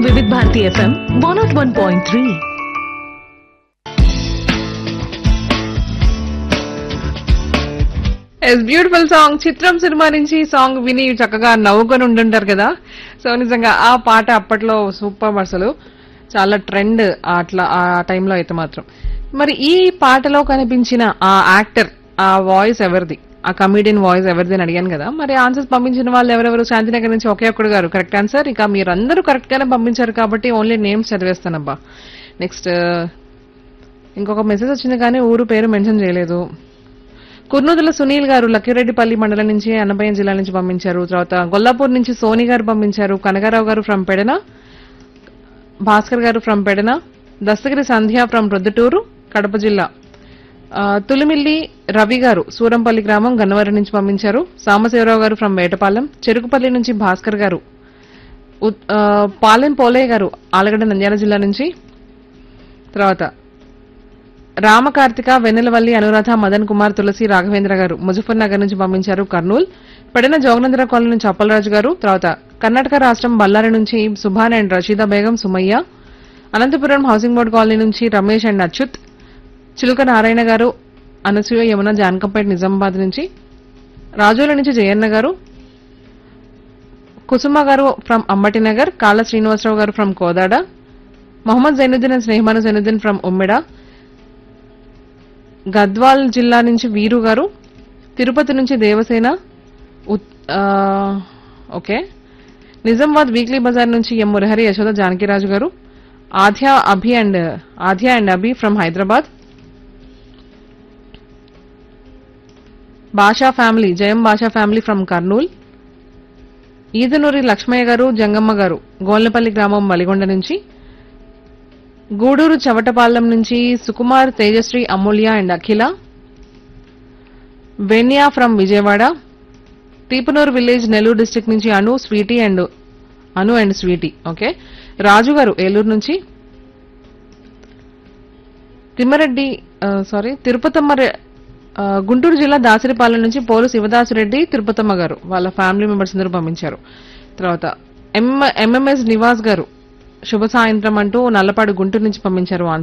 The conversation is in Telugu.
వివిధ Bharati FM one nought one point three is beautiful song చిత్రం సినిమా నుంచి ఈ సాంగ్ విని చక్కగా నవ్వుకొని ఉండుంటారు కదా సో నిజంగా ఆ పాట అప్పట్లో సూపర్ అసలు చాలా ట్రెండ్ అట్లా ఆ టైంలో అయితే మాత్రం మరి ఈ పాటలో కనిపించిన ఆ యాక్టర్ ఆ వాయిస్ ఎవరిది ఆ కమీడియన్ వాయిస్ ఎవరిది అని అడిగాను కదా మరి ఆన్సర్స్ పంపించిన వాళ్ళు ఎవరెవరు శాంతినగర్ నుంచి ఒకే ఒక్కడు గారు కరెక్ట్ ఆన్సర్ ఇక మీరందరూ కరెక్ట్ గానే పంపించారు కాబట్టి ఓన్లీ నేమ్స్ చదివేస్తానబ్బా నెక్స్ట్ ఇంకొక మెసేజ్ వచ్చింది కానీ ఊరు పేరు మెన్షన్ చేయలేదు కుర్నూతుల సునీల్ గారు లక్కిరెడ్డిపల్లి మండలం నుంచి అన్నమయ్య జిల్లా నుంచి పంపించారు తర్వాత గొల్లాపూర్ నుంచి సోని గారు పంపించారు కనగారావు గారు from Pedana Bhaskar garu from Pedana Dastagiri Sandhya from Proddatur Kadapa జిల్లా ఆ, తులిమిల్లి రవి గారు సూరంపల్లి గ్రామం గన్నవరం నుంచి పంపించారు సాంబశివరావు గారు ఫ్రమ్ వేటపాలెం చెరుకుపల్లి నుంచి భాస్కర్ గారు ఉత్- ఆ, పాలెం పోలయ్య గారు ఆలగడ్డ నంద్యాల జిల్లా నుంచి తర్వాత రామకార్తిక వెన్నెలవల్లి అనురాధ మదన్ కుమార్ తులసి రాఘవేంద్ర గారు ముజఫర్ నగర్ నుంచి పంపించారు కర్నూల్ పెడన జోగనంద్ర కాలనీ నుంచి అప్పలరాజు గారు తర్వాత కర్ణాటక రాష్ట్రం బళ్ళారి నుంచి Subhan and Rasheeda Begum Sumayya Anantapur housing board colony నుంచి రమేష్ అండ్ అచ్యుత్ చిలుక నారాయణ గారు అనసూయ యమున జానకంపేట నిజామాబాద్ నుంచి రాజోల నుంచి జయన్న గారు కుసుమ గారు from Ambati Nagar Kalla Srinivasarao garu from Kodada Mohammed Zainuddin and Snehamanu Zainuddin from Ummeda Gadwal జిల్లా నుంచి వీరు గారు తిరుపతి నుంచి దేవసేన ఉత్- ఆ, ఓకే నిజామాబాద్ వీక్లీ బజార్ నుంచి ఎం Murahari Yashoda Janakiraju garu Aadhya Abhi and Aadhya and Abhi from Hyderabad Basha family Jayam Basha family from Kurnool Eedanuri Lakshmaiah garu Jangamma గారు గోల్నపల్లి గ్రామం మలిగొండ నుంచి గూడూరు చవటపాలెం నుంచి Sukumar Tejasri Amulya and Akhila Venya from Vijayawada Teepanuru village Nellore district నుంచి Anu Sweety and Anu and Sweety okay Raju garu Eluru నుంచి తిమ్మరెడ్డి సారీ తిరుపతమ్మ రె- ఆ, గుంటూరు జిల్లా దాసరిపాలెం నుంచి పోలు శివదాసురెడ్డి తిరుపతమ్మ గారు వాళ్ళ ఫ్యామిలీ మెంబర్స్ అందరూ పంపించారు తర్వాత ఎం ఎంఎంఎస్ నివాస్ గారు శుభ సాయంత్రం అంటూ నల్లపాడు గుంటూరు నుంచి పంపించారు